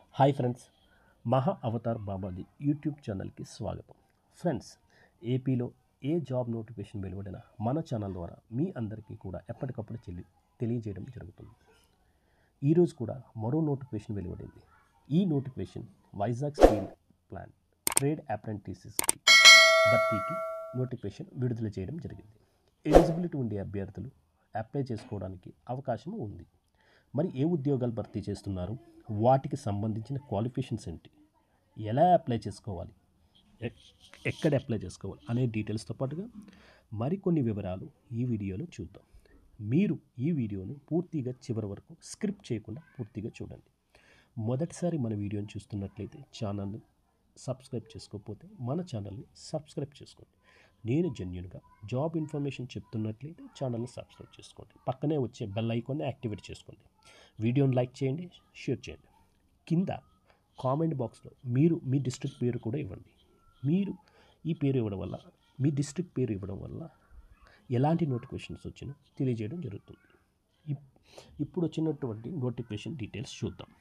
hi friends Maha Avatar బాబాది YouTube ఛానల్కి స్వాగతం ఫ్రెండ్స్ ఏపీలో ఏ జాబ్ నోటిఫికేషన్ వెలువడినా మన ఛానల్ ద్వారా మీ అందరికీ కూడా ఎప్పటికప్పుడు చెల్లి తెలియజేయడం జరుగుతుంది ఈరోజు కూడా మరో నోటిఫికేషన్ వెలువడింది ఈ notification Vizag steel plant trade అప్రెంటిసెస్కి భర్తీకి నోటిఫికేషన్ విడుదల చేయడం జరిగింది ఎలిజిబిలిటీ ఉండే అభ్యర్థులు అప్లై చేసుకోవడానికి అవకాశం ఉంది మరి ఏ ఉద్యోగాలు భర్తీ చేస్తున్నారు వాటికి సంబంధించిన క్వాలిఫికేషన్స్ ఏంటి ఎలా అప్లై చేసుకోవాలి ఎక్- ఎక్కడ అప్లై చేసుకోవాలి అనే డీటెయిల్స్తో పాటుగా మరికొన్ని వివరాలు ఈ వీడియోలో చూద్దాం మీరు ఈ వీడియోను పూర్తిగా చివరి వరకు స్క్రిప్ట్ చేయకుండా పూర్తిగా చూడండి మొదటిసారి మన వీడియోని చూస్తున్నట్లయితే ఛానల్ని సబ్స్క్రైబ్ చేసుకోకపోతే మన ఛానల్ని సబ్స్క్రైబ్ చేసుకోండి నేను జెన్యున్గా జాబ్ ఇన్ఫర్మేషన్ చెప్తున్నట్లయితే ఛానల్ని సబ్స్క్రైబ్ చేసుకోండి పక్కనే వచ్చే బెల్ ఐకాన్ని యాక్టివేట్ చేసుకోండి వీడియోని లైక్ చేయండి షేర్ చేయండి కింద కామెంట్ బాక్స్లో మీరు మీ డిస్ట్రిక్ట్ పేరు కూడా ఇవ్వండి మీరు ఈ పేరు ఇవ్వడం వల్ల మీ డిస్ట్రిక్ట్ పేరు ఇవ్వడం వల్ల ఎలాంటి నోటిఫికేషన్స్ వచ్చినా తెలియజేయడం జరుగుతుంది ఇప్- ఇప్పుడు వచ్చినటువంటి నోటిఫికేషన్ డీటెయిల్స్ చూద్దాం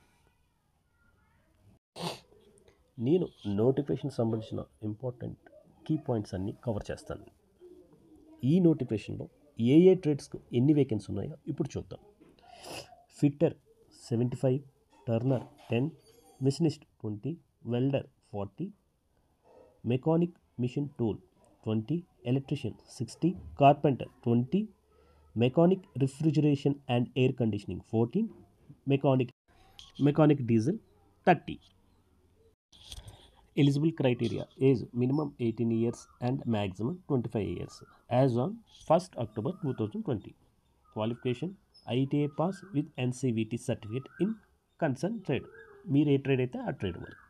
నేను నోటిఫికేషన్ సంబంధించిన ఇంపార్టెంట్ కీ పాయింట్స్ అన్నీ కవర్ చేస్తాను ఈ నోటిఫికేషన్లో ఏ ఏ ట్రేడ్స్కు ఎన్ని వేకెన్సీ ఉన్నాయో ఇప్పుడు చూద్దాం fitter seventy five turner ten machinist twenty welder forty mechanic machine tool twenty electrician sixty carpenter twenty mechanic refrigeration and air conditioning fourteen mechanic mechanic diesel thirty eligible criteria age minimum 18 years and maximum 25 years as on 1st october 2020 qualification ITA pass with NCVT certificate in concern trade మీరు ఏ trade అయితే ఆ trade మరి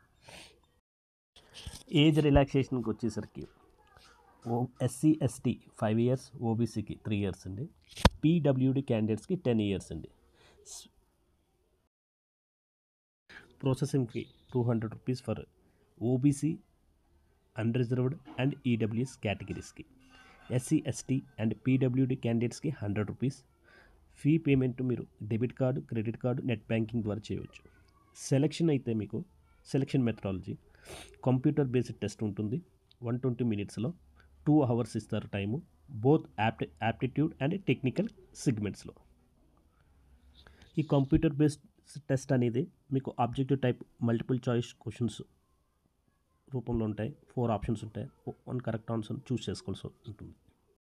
age రిలాక్సేషన్కి వచ్చేసరికి ఓ SC ST five years ఓబీసీకి three years అండి PWD క్యాండిడేట్స్కి టెన్ ఇయర్స్ అండి processing fee two hundred rupees for OBC unreserved and EWS కేటగిరీస్కి ఎస్సీ ఎస్టీ అండ్ పీడబ్ల్యూడి క్యాండిడేట్స్కి హండ్రెడ్ రూపీస్ ఫీ పేమెంట్ మీరు debit card credit card net banking ద్వారా చేయవచ్చు selection అయితే మీకు selection methodology computer based test ఉంటుంది one twenty మినిట్స్లో two hours ఇస్తారు time both apti aptitude and technical సిగ్మెంట్స్లో ఈ కంప్యూటర్ బేస్డ్ టెస్ట్ అనేది మీకు objective type multiple choice questions రూపంలో ఉంటాయి ఫోర్ ఆప్షన్స్ ఉంటాయి వన్ కరెక్ట్ ఆన్సర్ చూస్ చేసుకోవాల్సి ఉంటుంది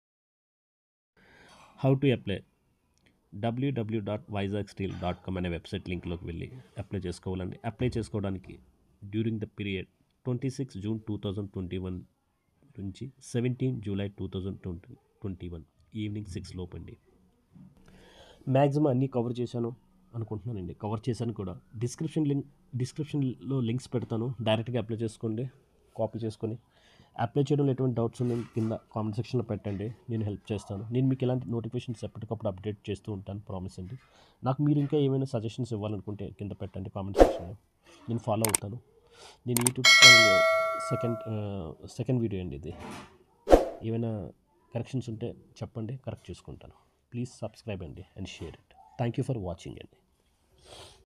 how to apply WWW dot Vizag steel dot com అనే వెబ్సైట్ లింక్లోకి వెళ్ళి అప్లై చేసుకోవాలండి అప్లై చేసుకోవడానికి during the period twenty six June two thousand twenty one నుంచి seventeen July two thousand twenty twenty one evening six లోపు అండి మ్యాక్సిమం అన్నీ కవర్ చేశాను అనుకుంటున్నానండి కవర్ చేశాను కూడా డిస్క్రిప్షన్ లింక్ డిస్క్రిప్షన్లో లింక్స్ పెడతాను డైరెక్ట్గా అప్లై చేసుకోండి కాపీ చేసుకొని అప్లై చేయడంలో ఎటువంటి డౌట్స్ ఉన్నాయి కింద కామెంట్ సెక్షన్లో పెట్టండి నేను హెల్ప్ చేస్తాను నేను మీకు ఇలాంటి నోటిఫికేషన్స్ ఎప్పటికప్పుడు అప్డేట్ చేస్తూ ఉంటాను ప్రామిస్ అండి నాకు మీరు ఇంకా ఏమైనా సజెషన్స్ ఇవ్వాలనుకుంటే కింద పెట్టండి కామెంట్ సెక్షన్లో నేను ఫాలో అవుతాను నేను YouTube channel second second video అండి ఇది ఏమైనా కరెక్షన్స్ ఉంటే చెప్పండి కరెక్ట్ చేసుకుంటాను ప్లీజ్ సబ్స్క్రైబ్ అండి and share it thank you for watching అండి